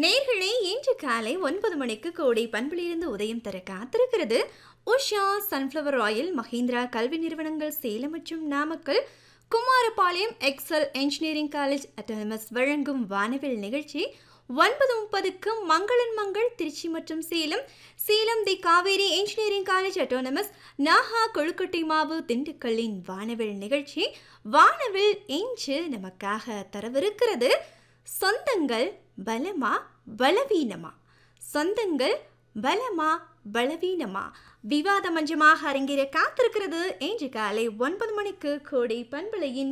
நேர்களே இன்று காலை ஒன்பது மணிக்கு கோடை பண்பிலிருந்து உதயம் தர காத்திருக்கிறது உஷா சன்ஃப்ளவர் ஆயில் மஹிந்திரா கல்வி நிறுவனங்கள் சேலம் மற்றும் Namakkal Kumarapalayam excel engineering college autonomous வழங்கும் வானவில் நிகழ்ச்சி ஒன்பது முப்பதுக்கு மங்களன் மங்கள் திருச்சி மற்றும் Salem Salem the Kaveri engineering college autonomous நாஹா கொழுக்கட்டை மாவு திண்டுக்கல்லின் வானவில் நிகழ்ச்சி வானவில் இன்று நமக்காக தரவிருக்கிறது சொந்தங்கள் பலமா பலவீனமா சொந்தங்கள் பலமா பலவீனமா விவாத மஞ்சமாக அரங்கேற காத்திருக்கிறது இன்று காலை ஒன்பது மணிக்கு கோடை பண்பலையின்